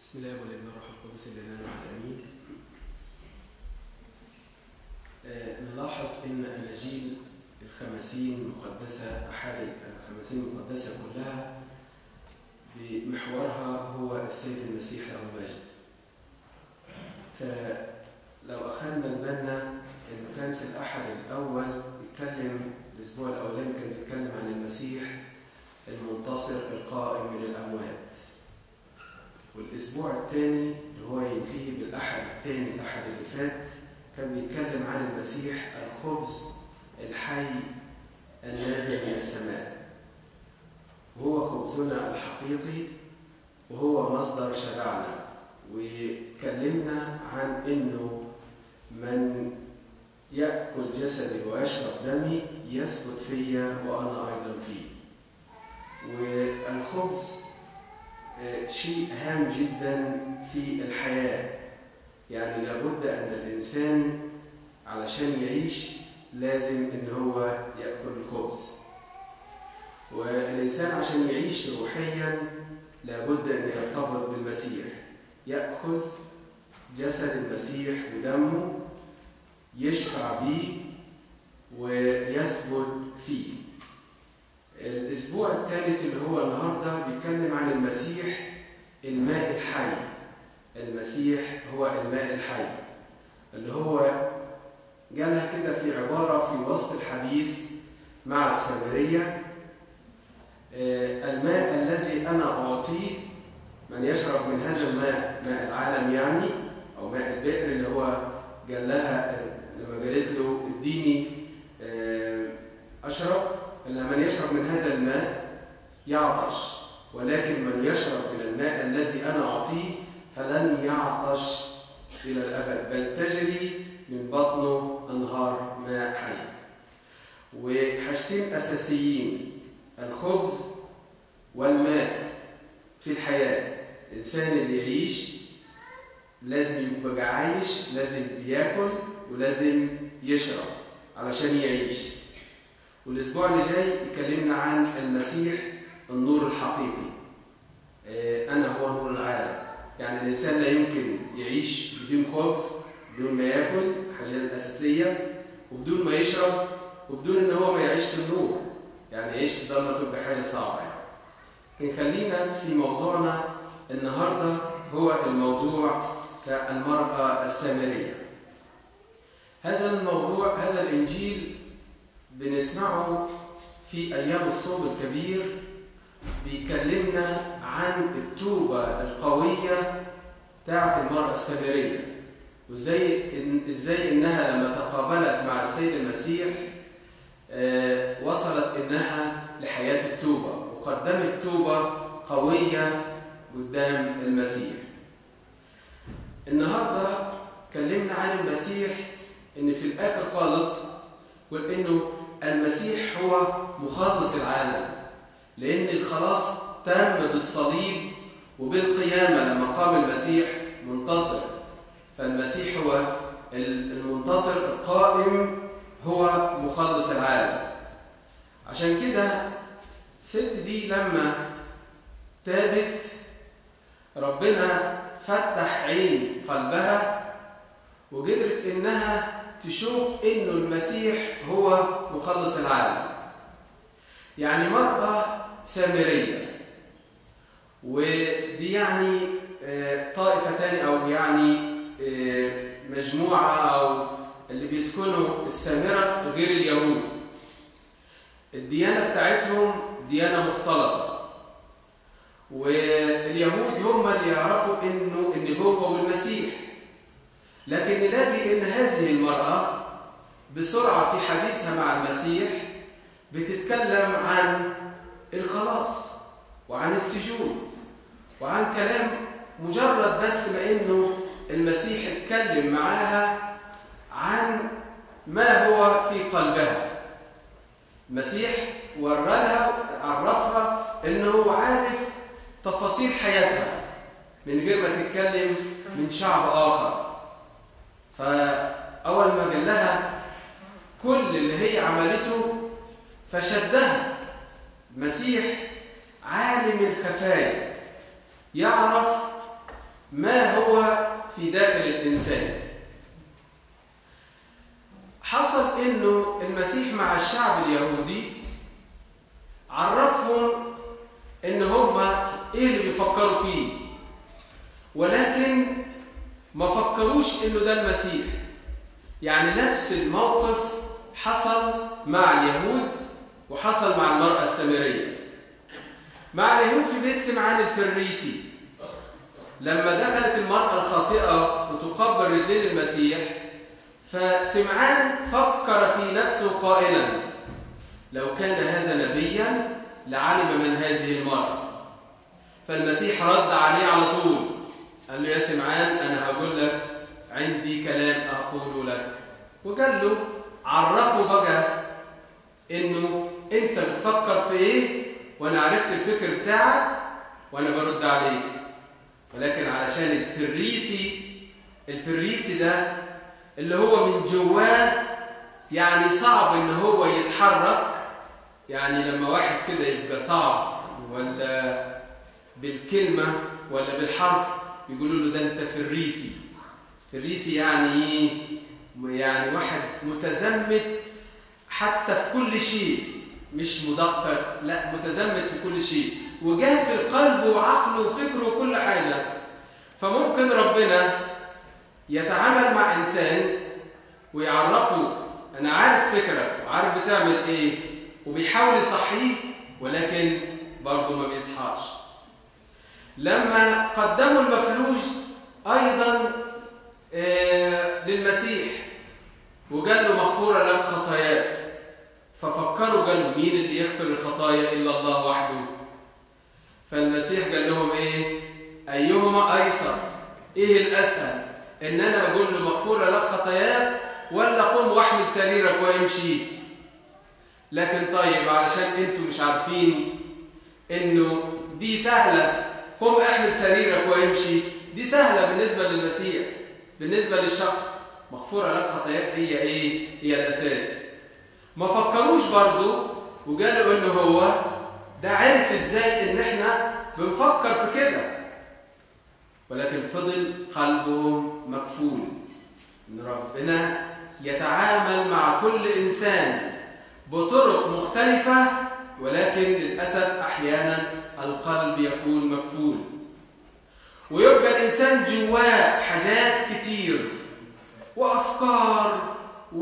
بسم الله والابن والروح القدس الاله الواحد امين. آه، نلاحظ ان اناجيل الخمسين المقدسه احد الخمسين المقدسه كلها بمحورها هو السيد المسيح له المجد. فلو اخذنا بالنا انه كان في الاحد الاول بيتكلم الاسبوع الاولاني كان بيتكلم عن المسيح المنتصر القائم من الاموات. والاسبوع الثاني اللي هو ينتهي بالاحد الثاني الاحد اللي فات كان بيتكلم عن المسيح الخبز الحي النازل من السماء وهو خبزنا الحقيقي وهو مصدر شبعنا وكلمنا عن انه من ياكل جسدي ويشرب دمي يثبت فيا وانا ايضا فيه والخبز شيء هام جدا في الحياة يعني لابد أن الإنسان علشان يعيش لازم أن هو يأكل الخبز والإنسان عشان يعيش روحيا لابد أن يرتبط بالمسيح يأخذ جسد المسيح ودمه يشبع به ويثبت فيه الأسبوع الثالث اللي هو النهاردة بيتكلم عن المسيح الماء الحي المسيح هو الماء الحي اللي هو جالها كده في عبارة في وسط الحديث مع السامرية الماء الذي أنا أعطيه من يشرب من هذا الماء ماء العالم يعني أو ماء البئر اللي هو قال لها لما قالت له اديني أشرب إن من يشرب من هذا الماء يعطش ولكن من يشرب من الماء الذي أنا أعطيه فلن يعطش إلى الأبد بل تجري من بطنه أنهار ماء حي وحاجتين أساسيين الخبز والماء في الحياة الإنسان اللي يعيش لازم يبقى عايش لازم ياكل ولازم يشرب علشان يعيش والاسبوع اللي جاي يكلمنا عن المسيح النور الحقيقي انا هو نور العالم يعني الانسان لا يمكن يعيش بدون خبز بدون ما ياكل الحاجات الاساسيه وبدون ما يشرب وبدون ان هو ما يعيش في النور يعني يعيش في الضلمه تبقى حاجه صعبه يعني خلينا في موضوعنا النهارده هو الموضوع بتاع المراه السامريه هذا الموضوع هذا الانجيل بنسمعه في أيام الصوم الكبير بيكلمنا عن التوبة القوية بتاعت المرأة السامرية وازاي ازاي انها لما تقابلت مع السيد المسيح آه وصلت انها لحياة التوبة وقدمت توبة قوية قدام المسيح. النهارده كلمنا عن المسيح ان في الاخر خالص قل انه المسيح هو مخلص العالم لأن الخلاص تم بالصليب وبالقيامة لما قام المسيح منتصر فالمسيح هو المنتصر القائم هو مخلص العالم عشان كده الست دي لما تابت ربنا فتح عين قلبها وقدرت انها تشوف انه المسيح هو مخلص العالم يعني مرأة سامرية ودي يعني طائفة تانية أو يعني مجموعة أو اللي بيسكنوا السامرة غير اليهود الديانة بتاعتهم ديانة مختلطة واليهود هم اللي يعرفوا انه النبوة والمسيح لكن نلاقي ان هذه المرأة بسرعة في حديثها مع المسيح بتتكلم عن الخلاص وعن السجود وعن كلام مجرد بس ما انه المسيح اتكلم معاها عن ما هو في قلبها المسيح ورالها عرفها انه هو عارف تفاصيل حياتها من غير ما تتكلم من شعب اخر فأول ما قال لها كل اللي هي عملته فشدها المسيح عالم الخفايا يعرف ما هو في داخل الإنسان حصل إنه المسيح مع الشعب اليهودي عرفهم إن هما إيه اللي بيفكروا فيه ولكن ما فكروش إنه ده المسيح يعني نفس الموقف حصل مع اليهود وحصل مع المرأة السامرية مع اليهود في بيت سمعان الفريسي لما دخلت المرأة الخاطئة وتقبل رجلين المسيح فسمعان فكر في نفسه قائلا لو كان هذا نبيا لعلم من هذه المرأة فالمسيح رد عليه على طول قال له يا سمعان أنا هقول لك عندي كلام أقول لك وقال له عرفه بقى إنه أنت بتفكر في إيه وأنا عرفت الفكر بتاعك وأنا برد عليك ولكن علشان الفريسي الفريسي ده اللي هو من جواه يعني صعب ان هو يتحرك يعني لما واحد كده يبقى صعب ولا بالكلمة ولا بالحرف يقولوا له ده انت فريسي فريسي يعني ايه يعني واحد متزمت حتى في كل شيء مش مدقق لا متزمت في كل شيء وجاه في القلب وعقله وفكره وكل حاجة فممكن ربنا يتعامل مع إنسان ويعرفه أنا عارف فكرك وعارف بتعمل إيه وبيحاول يصحيه ولكن برضه ما بيصحاش لما قدموا المفلوج أيضا آه للمسيح وقال له مغفورة لك خطاياك ففكروا قالوا مين اللي يغفر الخطايا إلا الله وحده فالمسيح قال لهم ايه ايهما ايسر ايه الاسهل ان انا اقول له مغفوره لك خطاياك ولا قم واحمل سريرك وامشي لكن طيب علشان انتوا مش عارفين انه دي سهله قم احمل سريرك وامشي دي سهله بالنسبه للمسيح بالنسبه للشخص مغفوره لك خطاياك هي ايه هي الاساس ما فكروش برضو وقالوا انه هو ده عرف ازاي ان احنا بنفكر في كده ولكن فضل قلبهم مقفول ان ربنا يتعامل مع كل انسان بطرق مختلفة ولكن للأسف أحيانا القلب يكون مقفول ويبقى الإنسان جواه حاجات كتير وأفكار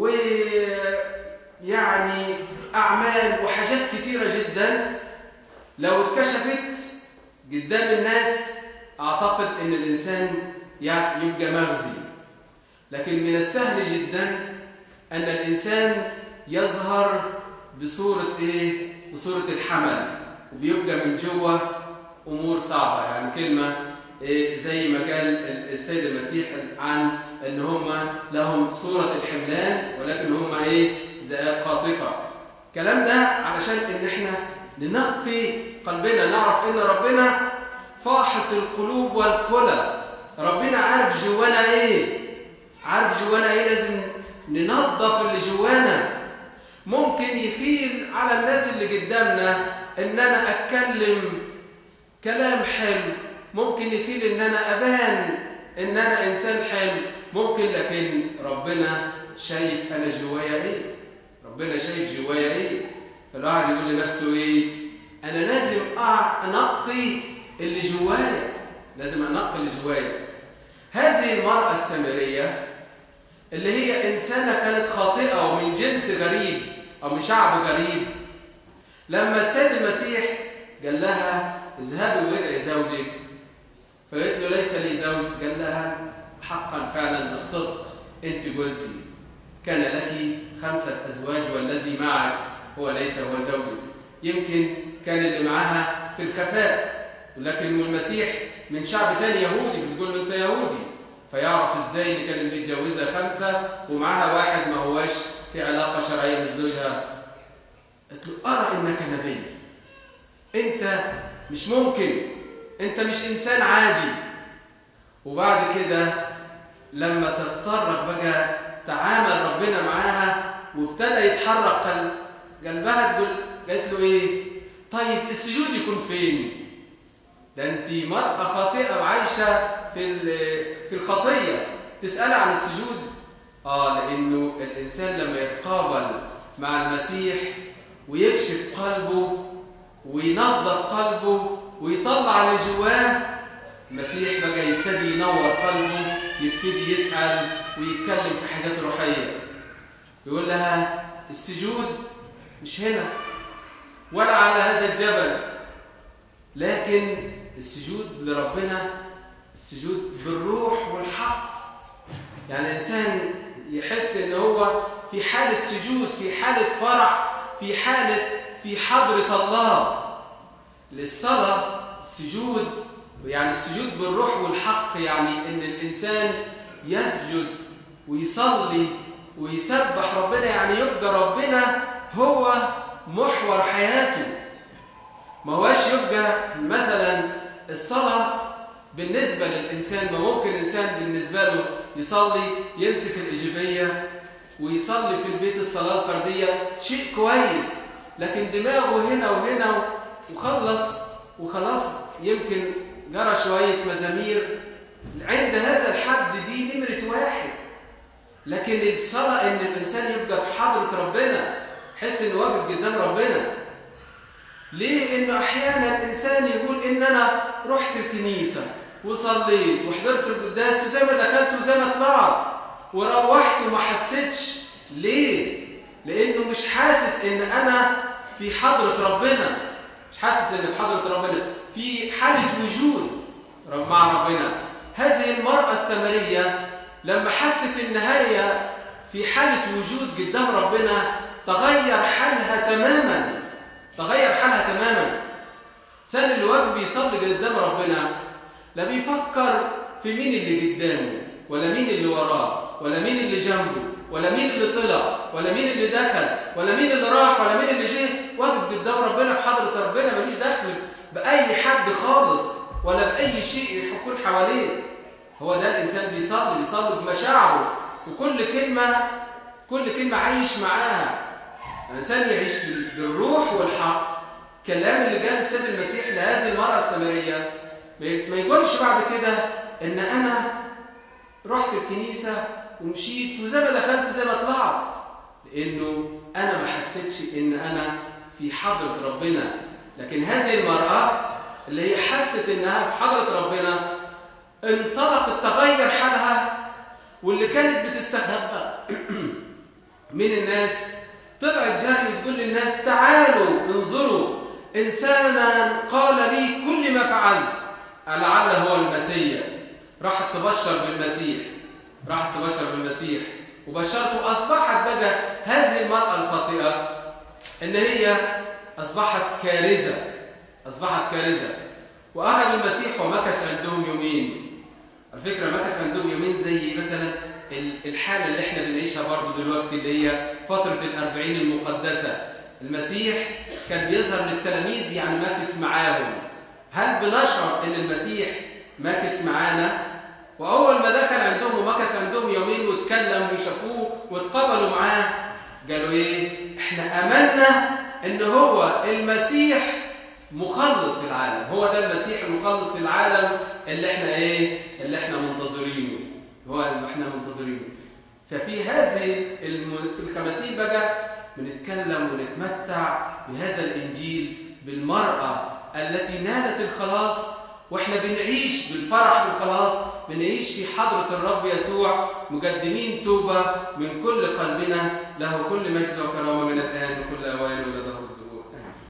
ويعني أعمال وحاجات كتيرة جدا لو اتكشفت قدام الناس أعتقد أن الإنسان يبقى مغزي لكن من السهل جدا أن الإنسان يظهر بصورة إيه؟ بصورة الحمل وبيبقى من جوه أمور صعبة يعني كلمة إيه زي ما قال السيد المسيح عن أن هم لهم صورة الحملان ولكن هم إيه؟ ذئاب خاطفة الكلام ده علشان إن إحنا ننقي قلبنا نعرف ان ربنا فاحص القلوب والكلى ربنا عارف جوانا ايه عارف جوانا ايه لازم ننظف اللي جوانا ممكن يخيل على الناس اللي قدامنا ان انا اتكلم كلام حلو ممكن يخيل ان انا ابان ان انا انسان حلو ممكن لكن ربنا شايف انا جوايا ايه ربنا شايف جوايا ايه فالواحد يقول لنفسه ايه انا لازم انقي اللي جوايا لازم انقي اللي جوايا هذه المرأة السامرية اللي هي إنسانة كانت خاطئة ومن جنس غريب أو من شعب غريب لما السيد المسيح قال لها اذهبي وادعي زوجك فقالت له ليس لي زوج قال لها حقا فعلا بالصدق انت قلتي كان لك خمسة أزواج والذي معك هو ليس هو زوجك يمكن كان اللي معاها في الخفاء ولكن المسيح من شعب تاني يهودي بتقول له انت يهودي فيعرف ازاي ان كان اللي متجوزها خمسه ومعاها واحد ما هواش في علاقه شرعيه بزوجها قلت له ارى انك نبي انت مش ممكن انت مش انسان عادي وبعد كده لما تتطرق بقى تعامل ربنا معاها وابتدى يتحرك قلبها تقول قالت له ايه طيب السجود يكون فين ده انت مرأة خاطئة وعايشة في في الخطيه تسال عن السجود اه لانه الانسان لما يتقابل مع المسيح ويكشف قلبه وينظف قلبه ويطلع اللي جواه المسيح بقى يبتدي ينور قلبه يبتدي يسأل ويتكلم في حاجات روحية يقول لها السجود مش هنا ولا على هذا الجبل لكن السجود لربنا السجود بالروح والحق يعني الإنسان يحس إن هو في حالة سجود في حالة فرح في حالة في حضرة الله للصلاة السجود يعني السجود بالروح والحق يعني ان الانسان يسجد ويصلي ويسبح ربنا يعني يبقى ربنا هو محور حياته ما هواش يبقى مثلا الصلاة بالنسبة للإنسان ما ممكن الإنسان بالنسبة له يصلي يمسك الإيجابية ويصلي في البيت الصلاة الفردية شيء كويس لكن دماغه هنا وهنا وخلص وخلاص يمكن جرى شوية مزامير عند هذا الحد دي نمرة واحد لكن الصلاة إن الإنسان يبقى في حضرة ربنا حس إنه واقف قدام ربنا ليه؟ إنه أحيانا الإنسان يقول إن أنا رحت الكنيسة وصليت وحضرت القداس وزي ما دخلت وزي ما طلعت وروحت وما حسيتش ليه؟ لأنه مش حاسس إن أنا في حضرة ربنا مش حاسس إن في حضرة ربنا في حالة وجود مع ربنا هذه المرأة السمرية لما حست إن هي في حالة وجود قدام ربنا تغير حالها تماما تغير حالها تماما سن اللي واقف بيصلي قدام ربنا لا بيفكر في مين اللي قدامه ولا مين اللي وراه ولا مين اللي جنبه ولا مين اللي طلع ولا مين اللي دخل ولا مين اللي راح ولا مين اللي جه واقف قدام ربنا في حضرة ربنا ملوش دخل بأي حد خالص ولا بأي شيء يكون حواليه هو ده الإنسان بيصلي بيصلي بمشاعره وكل كلمة كل كلمة عايش معاها الإنسان يعيش بالروح والحق كلام اللي جاء السيد المسيح لهذه المرأة السامرية ما يقولش بعد كده إن أنا رحت الكنيسة ومشيت وزي ما دخلت زي ما طلعت لأنه أنا ما حسيتش إن أنا في حضرة ربنا لكن هذه المرأة اللي هي حست إنها في حضرة ربنا انطلقت تغير حالها واللي كانت بتستخبى من الناس طلعت جاري وتقول للناس تعالوا انظروا إنسانا قال لي كل ما فعلت لعل هو المسيح راحت تبشر بالمسيح راحت تبشر بالمسيح وبشرته أصبحت بقى هذه المرأة الخاطئة إن هي أصبحت كارثة أصبحت كارثة وأخذ المسيح ومكث عندهم يومين الفكرة مكث عندهم يومين زي مثلا الحالة اللي احنا بنعيشها برضه دلوقتي اللي هي فترة الأربعين المقدسة المسيح كان بيظهر للتلاميذ يعني ماكس معاهم هل بنشعر ان المسيح ماكس معانا واول ما دخل عندهم ومكث عندهم يومين واتكلم وشافوه واتقبلوا معاه قالوا ايه احنا امنا ان هو المسيح مخلص العالم هو ده المسيح المخلص العالم اللي احنا ايه اللي احنا منتظرينه هو اللي احنا منتظرينه ففي هذه الم... في الخمسين بقى بنتكلم ونتمتع بهذا الانجيل بالمراه التي نالت الخلاص واحنا بنعيش بالفرح والخلاص بنعيش في حضرة الرب يسوع مقدمين توبة من كل قلبنا له كل مجد وكرامة من الآن وكل أوان وإلى ظهر